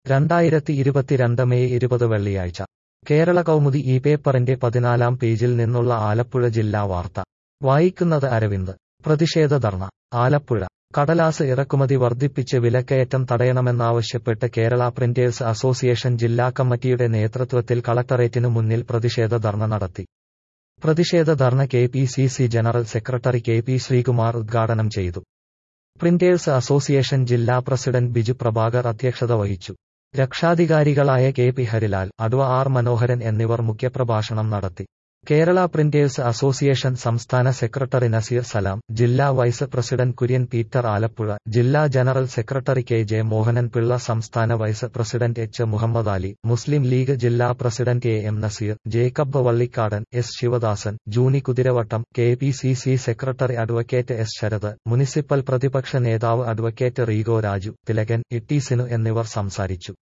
രണ്ടായിരത്തി ഇരുപത്തിരണ്ട് മെയ് ഇരുപത് വെള്ളിയാഴ്ച കേരള കൗമുദി ഈ പേപ്പറിന്റെ പതിനാലാം പേജിൽ നിന്നുള്ള ആലപ്പുഴ ജില്ലാ വാർത്ത വായിക്കുന്നത് അരവിന്ദ് പ്രതിഷേധ ധർണ ആലപ്പുഴ കടലാസ് ഇറക്കുമതി വർദ്ധിപ്പിച്ച് വിലക്കയറ്റം തടയണമെന്നാവശ്യപ്പെട്ട് കേരള പ്രിന്റേഴ്സ് അസോസിയേഷൻ ജില്ലാ കമ്മിറ്റിയുടെ നേതൃത്വത്തിൽ കളക്ടറേറ്റിനു മുന്നിൽ പ്രതിഷേധ ധർണ നടത്തി പ്രതിഷേധ ധർണ K P C C general secretary K P Sreekumar ഉദ്ഘാടനം ചെയ്തു പ്രിന്റേഴ്സ് അസോസിയേഷൻ ജില്ലാ പ്രസിഡന്റ് ബിജു പ്രഭാകർ അധ്യക്ഷത വഹിച്ചു രക്ഷാധികാരികളായ K P Harilal adv R Manoharan എന്നിവർ മുഖ്യപ്രഭാഷണം നടത്തി കേരള പ്രിന്റേഴ്സ് അസോസിയേഷൻ സംസ്ഥാന സെക്രട്ടറി നസീർ സലാം ജില്ലാ vice president Kurian Peter Alappuzha ജില്ലാ general secretary K J Mohanan Pillai സംസ്ഥാന vice president H Muhammad Ali Muslim League ജില്ലാ president A M Naseer Jacob Vallikkadan S Sivadasan ജൂനി Kuthiravattam K P C C secretary advocate S Sarath municipal പ്രതിപക്ഷ നേതാവ് അഡ്വക്കേറ്റ് റീഗോ രാജു തിലകൻ ഇട്ടീസിനു എന്നിവർ സംസാരിച്ചു